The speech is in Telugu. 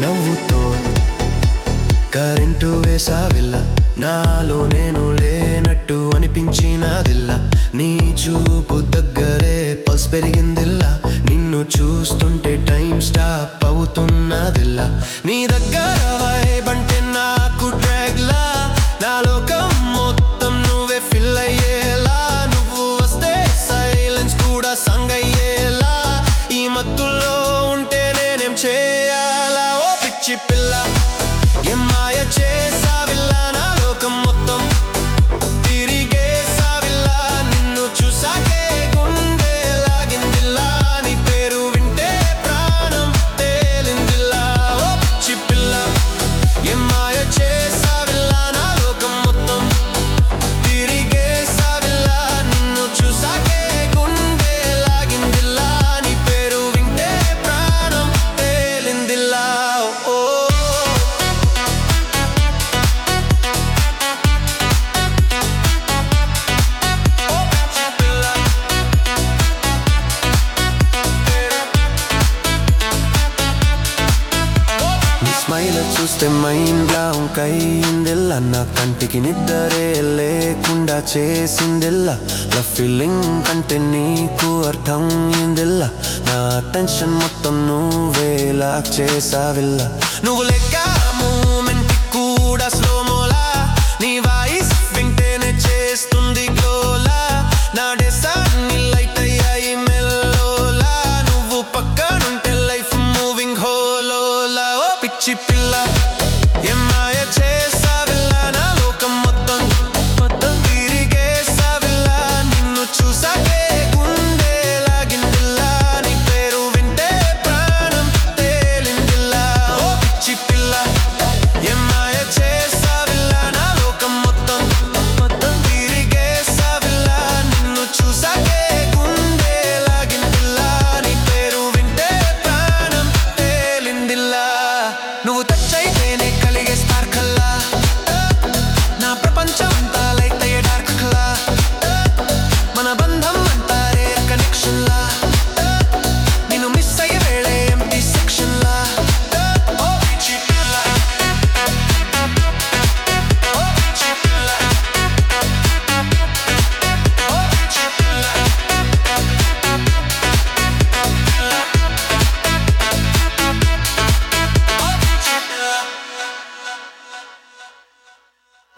చిరునవ్వుతో కరెంటు వేసావిల్ల నాలో నేను లేనట్టు అనిపించినదిల్ల నీ చూపు దగ్గరే పల్స్ పెరిగిందిల్ల నిన్ను చూస్తుంటే టైం స్టాప్ అవుతున్నదిల్ల నీ దగ్గర vibe అంటే నాకు డ్రాగ్లా నా లోకం మొత్తం నువ్వే ఫిల్ అయ్యేలా నువ్వు వస్తే సైలెన్స్ కూడా సంగ్ అయ్యేలా ఈ మత్తులో ఉంటే నేనేం చేయాలా ఓ పిచ్చి పిల్ల ఏం మాయ చేసావిల్లా నా లోకం మొత్తం తిరిగేసావిల్లా నిన్ను చూసాకే గుండె లాగిందిల్లా నీ పేరు వింటే ప్రాణం తేలిందిల్లా ఓ పిచ్చి పిల్ల ఏం మాయ చేసావిల్లా నా లోకం మొత్తం తిరిగేసావిల్లా నిన్ను చూసాకే గుండె లాగిందిల్లా నీ పేరు వింటే ప్రాణం తేలిందిల్లా ఓ ఓ పిచ్చి పిల్ల నీ స్మైల్ చూస్తే మైండ్ బ్లాంక్ అయిందిల్లా నా కంటికి నిద్దరే లేకుండా చేసిందిల్లా నా ఫీలింగ్ కంటే నీకు అర్థం అయిందిల్లా నా టెన్షన్ మొత్తం నువ్వే లాక్ చేసావిల్లా నువ్వు లెక్క మూమెంట్ కూడా స్లో మోలా నీ వాయిస్ వింటేనే చేస్తుంది గోలా నా డెసాన్ని లైట్ అయ్యాయి మెల్లోలా నువ్వు పక్కనుంటే లైఫ్ మూవింగ్ హోలోలా ఓ పిచ్చి పిల్ల ఏం మాయ చేసావిల్లా నా లోకం మొత్తం మొత్తం తిరిగేసావిల్లా నిన్ను చూసాకే గుండె లాగిందిల్లా నీ పేరు వింటే ప్రాణం తేలిందిల్లా ఓ పిచ్చి పిల్ల ఏం మాయ చేసావిల్లా నా లోకం మొత్తం మొత్తం తిరిగేసావిల్లా నిన్ను చూసాకే గుండె లాగిందిల్లా నీ పేరు వింటే ప్రాణం తేలిందిల్లా నువ్వు